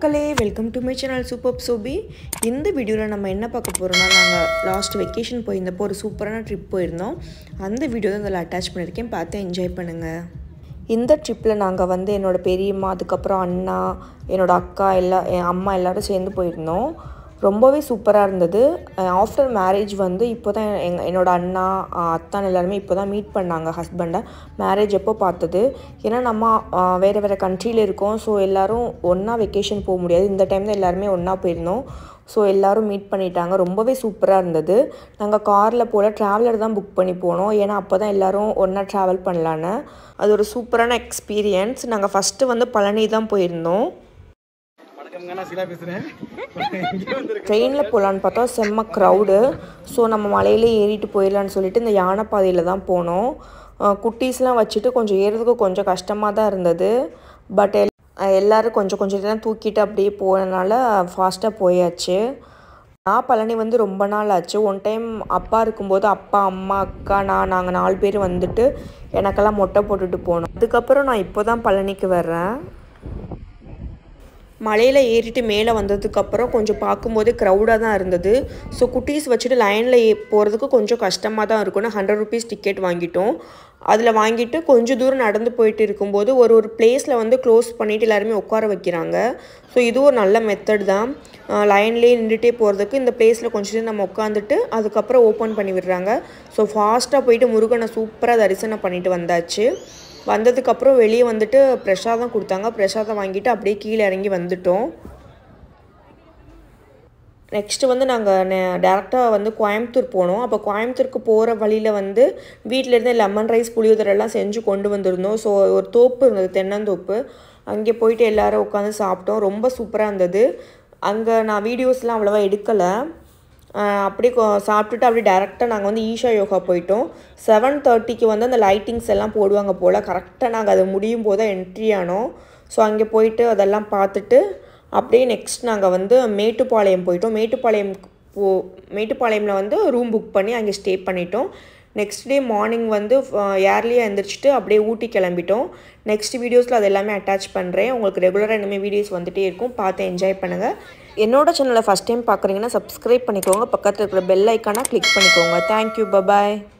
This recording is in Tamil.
மக்களே welcome to my channel super Sobi இந்த வீடியோவில் நம்ம என்ன பார்க்க போகிறோம்னா நாங்கள் லாஸ்ட் வெக்கேஷன் போயிருந்தப்போ ஒரு சூப்பரான ட்ரிப் போயிருந்தோம் அந்த வீடியோ தான் இதில் அட்டாச் பண்ணியிருக்கேன் பார்த்து என்ஜாய் பண்ணுங்கள் இந்த ட்ரிப்பில் நாங்கள் வந்து என்னோடய பெரியம்மா அதுக்கப்புறம் அண்ணா என்னோடய அக்கா எல்லா என் அம்மா எல்லோரும் சேர்ந்து போயிருந்தோம் ரொம்பவே சூப்பராக இருந்தது ஆஃப்டர் மேரேஜ் வந்து இப்போ தான் எங் என்னோடய அண்ணா அஹ், அத்தான் எல்லாருமே இப்போ தான் மீட் பண்ணாங்க ஹஸ்பண்டை மேரேஜ் எப்போ பார்த்தது ஏன்னா நம்ம அஹ், வேறு வேறு கண்ட்ரியில் இருக்கோம் ஸோ எல்லோரும் ஒன்றா வெக்கேஷன் போக முடியாது இந்த டைம் தான் எல்லாருமே ஒன்றா போயிருந்தோம் ஸோ எல்லோரும் மீட் பண்ணிட்டாங்க ரொம்பவே சூப்பராக இருந்தது நாங்கள் காரில் போல ட்ராவலர் தான் புக் பண்ணி போனோம் ஏன்னா அப்போ தான் எல்லோரும் ஒன்றா ட்ராவல் பண்ணலான்னு அது ஒரு சூப்பரான எக்ஸ்பீரியன்ஸ் நாங்கள் ஃபஸ்ட்டு வந்து பழனி தான் போயிருந்தோம் வணக்கம்ங்க நான் சீலா பேசுகிறேன் இங்கே வந்திருக்கேன் ட்ரெயினில் போகலான்னு பார்த்தா செம்ம க்ரௌடு ஸோ நம்ம மலையிலே ஏறிட்டு போயிடலான்னு சொல்லிட்டு இந்த யானை பாதையில் தான் போனோம் அஹ் குட்டீஸ்லாம் வச்சுட்டு கொஞ்சம் ஏறுறதுக்கு கொஞ்சம் கஷ்டமாக தான் இருந்தது பட் எல் அஹ் எல்லாரும் கொஞ்சம் கொஞ்சம் தான் தூக்கிட்டு அப்படியே போனனால ஃபாஸ்ட்டாக போயாச்சு நான் பழனி வந்து ரொம்ப நாள் ஆச்சு ஒன் டைம் அப்பா இருக்கும்போது அப்பா அம்மா அக்கா நான் நாங்கள் நாலு பேர் வந்துட்டு எனக்கெல்லாம் மொட்டை போட்டுட்டு போனோம் அதுக்கப்புறம் நான் இப்போ தான் பழனிக்கு வர்றேன் மலையில் ஏறிட்டு மேலே வந்ததுக்கப்புறம் கொஞ்சம் பார்க்கும்போது க்ரௌடாக தான் இருந்தது ஸோ குட்டீஸ் வச்சுட்டு லைனில் போகிறதுக்கு கொஞ்சம் கஷ்டமாக தான் இருக்கும்னு ஹண்ட்ரட் ருபீஸ் டிக்கெட் வாங்கிட்டோம் அதில் வாங்கிட்டு கொஞ்சம் தூரம் நடந்து போயிட்டு இருக்கும்போது ஒரு ஒரு பிளேஸில் வந்து க்ளோஸ் பண்ணிவிட்டு எல்லாருமே உட்கார வைக்கிறாங்க ஸோ இது ஒரு நல்ல மெத்தட் தான் லைன்லேயே நின்றுட்டே போகிறதுக்கு இந்த பிளேஸில் கொஞ்சம் நேரம் நம்ம உட்காந்துட்டு அதுக்கப்புறம் ஓப்பன் பண்ணி விடுறாங்க ஸோ ஃபாஸ்ட்டாக போயிட்டு முருகனை சூப்பராக தரிசனம் பண்ணிட்டு வந்தாச்சு வந்ததுக்கப்புறம் வெளியே வந்துட்டு பிரசாதம் கொடுத்தாங்க பிரசாதம் வாங்கிட்டு அப்படியே கீழே இறங்கி வந்துட்டோம் நெக்ஸ்ட்டு வந்து நாங்கள் டேரெக்டாக வந்து கோயம்புத்தூர் போனோம் அப்போ கோயம்புத்தூருக்கு போகிற வழியில் வந்து வீட்டிலேருந்து லெமன் ரைஸ் புளியோதரெல்லாம் செஞ்சு கொண்டு வந்திருந்தோம் ஸோ ஒரு தோப்பு இருந்தது தென்னந்தோப்பு அங்கே போயிட்டு எல்லாரும் உட்காந்து சாப்பிட்டோம் ரொம்ப சூப்பராக இருந்தது அங்கே நான் வீடியோஸ்லாம் அவ்வளோவா எடுக்கலை ஆஹ் அப்படியே கொ- சாப்பிட்டுட்டு அப்படியே டேரெக்டாக நாங்கள் வந்து ஈஷா யோகா போயிட்டோம் செவன் தேர்ட்டிக்கு வந்து அந்த லைட்டிங்ஸ் எல்லாம் போடுவாங்க போல் கரெக்டாக நாங்கள் அது முடியும் போது தான் என்ட்ரி ஆனோம் ஸோ அங்கே போயிட்டு அதெல்லாம் பார்த்துட்டு அப்படியே நெக்ஸ்ட் நாங்கள் வந்து மேட்டுப்பாளையம் போயிட்டோம் மேட்டுப்பாளையம் போ மேட்டுப்பாளையமில் வந்து ரூம் புக் பண்ணி அங்கே ஸ்டே பண்ணிட்டோம் நெக்ஸ்ட் டே மார்னிங் வந்து ஏர்லியாக எழுந்திரிச்சிட்டு அப்படியே ஊட்டி கிளம்பிட்டோம் நெக்ஸ்ட் வீடியோஸில் அது எல்லாமே அட்டாச் பண்ணுறேன் உங்களுக்கு ரெகுலராக இனிமேல் வீடியோஸ் வந்துட்டே இருக்கும் பார்த்து என்ஜாய் பண்ணுங்கள் என்னோட சேனலை ஃபஸ்ட் டைம் பார்க்குறீங்கன்னா சப்ஸ்கிரைப் பண்ணிக்கோங்க பக்கத்தில் இருக்கிற பெல் ஐக்கானை கிளிக் பண்ணிக்கோங்க தேங்க்யூ பபாய்